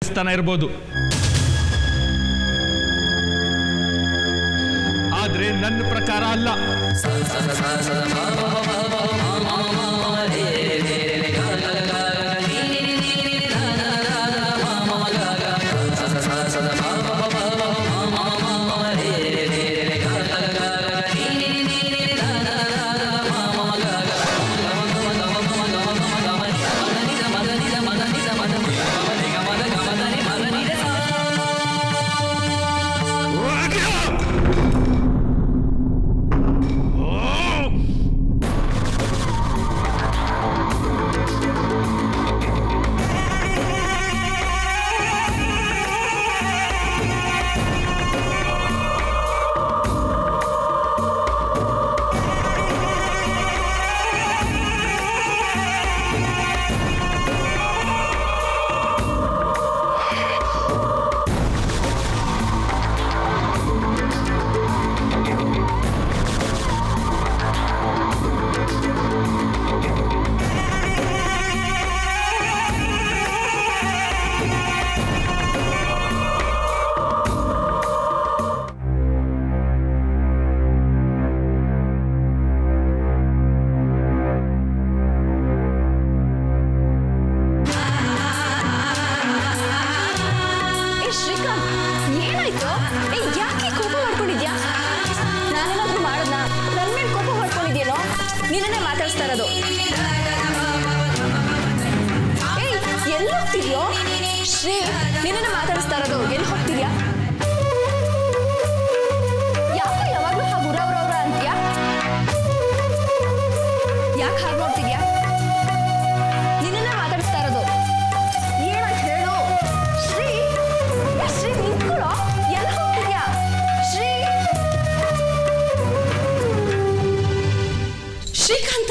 ದೇವಸ್ಥಾನ ಇರ್ಬೋದು ಆದ್ರೆ ನನ್ನ ಪ್ರಕಾರ ಅಲ್ಲ ಏ ಶ್ರೀಕಾಂತ್ ಏನಾಯ್ತು ಏ ಯಾಕೆ ಕೋಪ ಮಾಡ್ಕೊಂಡಿದ್ಯಾ ನಾನೇನಾದ್ರೂ ಮಾಡದ್ನ ನನ್ ಮೇಲೆ ಕೋಪ ಮಾಡ್ಕೊಂಡಿದ್ಯೇನೋ ನಿನ್ನೇ ಮಾತಾಡ್ಸ್ತಾ ಇರೋದು ಏಯ್ ಎಲ್ಲಿ ಹೋಗ್ತಿದ್ಯೋ ಶ್ರೀ ನಿನ್ನೇ ಮಾತಾಡಿಸ್ತಾ ಇರೋದು ಎಲ್ಲಿ ಹೋಗ್ತಿದ್ಯಾ ಯಾಕೆ ಯಾವಾಗ್ಲೂ ಹಾಗೆ ಉರ ಉರ ಉರ ಅಂತೀಯಾ ಯಾಕೆ ಹಾಗೆ ನೋಡ್ತಿದ್ಯಾ ನಿನ್ನೇ ಮಾತಾಡಿಸ್ತಾ ಇರೋದು ಏನಾಯ್ತು ಹೇಳು ಶ್ರೀ ಏ ಶ್ರೀ ನಿಂತ್ಕೊಳ್ಳೋ ಎಲ್ಲಿ ಹೋಗ್ತಿದ್ಯಾ ಶ್ರೀ ಶ್ರೀಕಾಂತ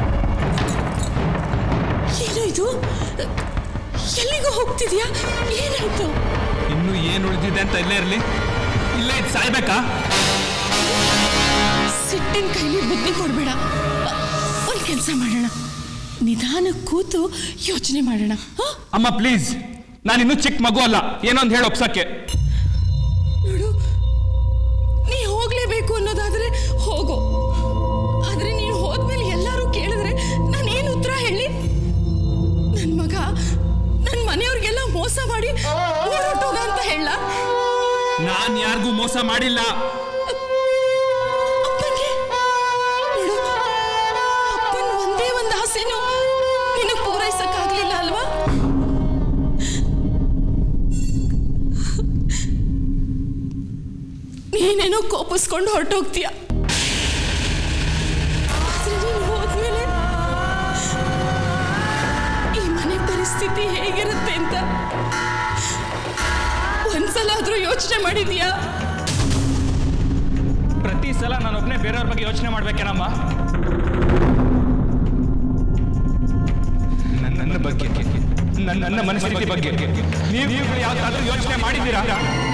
ಏನು ಇದು ಎಲ್ಲಿಗೂ ಹೋಗ್ತಿದ್ಯಾ ಏನಾಯ್ತು ಇನ್ನು ಏನು ಉಳಿದಿದೆ ಅಂತ ಇಲ್ಲೇ ಇರಲಿ ಇಲ್ಲೇ ಇದ್ ಸಾಯ್ಬೇಕಾ ಸಿಟ್ಟಿನ ಕೈಲಿ ಬುದ್ಧಿ ಕೊಡ್ಬೇಡ ಒಂದು ಕೆಲಸ ಮಾಡೋಣ ನಿಧಾನ ಕೂತು ಯೋಚನೆ ಮಾಡೋಣ ಹ? ಅಮ್ಮ ಪ್ಲೀಸ್ ನಾನು ಇನ್ನೂ ಚಿಕ್ಕ ಮಗು ಅಲ್ಲ ಏನೋ ಒಂದು ಹೇಳಿ ಒಪ್ಸಕ್ಕೆ ನೋಡು ನೀ ಹೋಗ್ಲೇಬೇಕು ಅನ್ನೋದಾದ್ರೆ ಹೋಗು ಆದ್ರೆ ನೀನು ಹೋದ್ಮೇಲೆ ಎಲ್ಲರೂ ಕೇಳಿದ್ರೆ ನಾನು ಏನು ಉತ್ತರ ಹೇಳಿ ನನ್ನ ಮಗ ನನ್ನ ಮನೆಯವ್ರಿಗೆಲ್ಲ ಮೋಸ ಮಾಡಿ ಓಡೋಟೋಗ ಅಂತ ಹೇಳ ನಾನು ಯಾರಿಗೂ ಮೋಸ ಮಾಡಿಲ್ಲ ಅಪ್ಪನಿಗೆ ನೋಡು ಅಪ್ಪನ ಒಂದೇ ಒಂದು ಆಸೆನೂ ನಿನಗೆ ಪೂರೈಸಕ್ಕಾಗ್ಲಿಲ್ಲ ಅಲ್ವಾ ನೀನೇನೋ ಕೋಪಿಸ್ಕೊಂಡು ಹೊರಟೋಗ್ತೀಯ ಆದ್ರೆ ನೀನು ಹೋದ್ಮೇಲೆ ಈ ಮನೆ ಪರಿಸ್ಥಿತಿ ಹೇಗಿರುತ್ತೆ ಅಂತ ಒಂದ್ಸಲ ಆದ್ರೂ ಯೋಚನೆ ಮಾಡಿದ್ಯಾ ಪ್ರತಿ ಸಲ ನಾನೊಬ್ಬನೇ ಬೇರೆಯವ್ರ ಬಗ್ಗೆ ಯೋಚನೆ ಮಾಡ್ಬೇಕೇನಮ್ಮ ನನ್ನ ನನ್ನ ಬಗ್ಗೆ ನನ್ನ ನನ್ನ ಮನಸ್ಥಿತಿ ಬಗ್ಗೆ ನೀವು ಯಾವ್ದಾದ್ರೂ ಯೋಚನೆ ಮಾಡಿದ್ದೀರಾ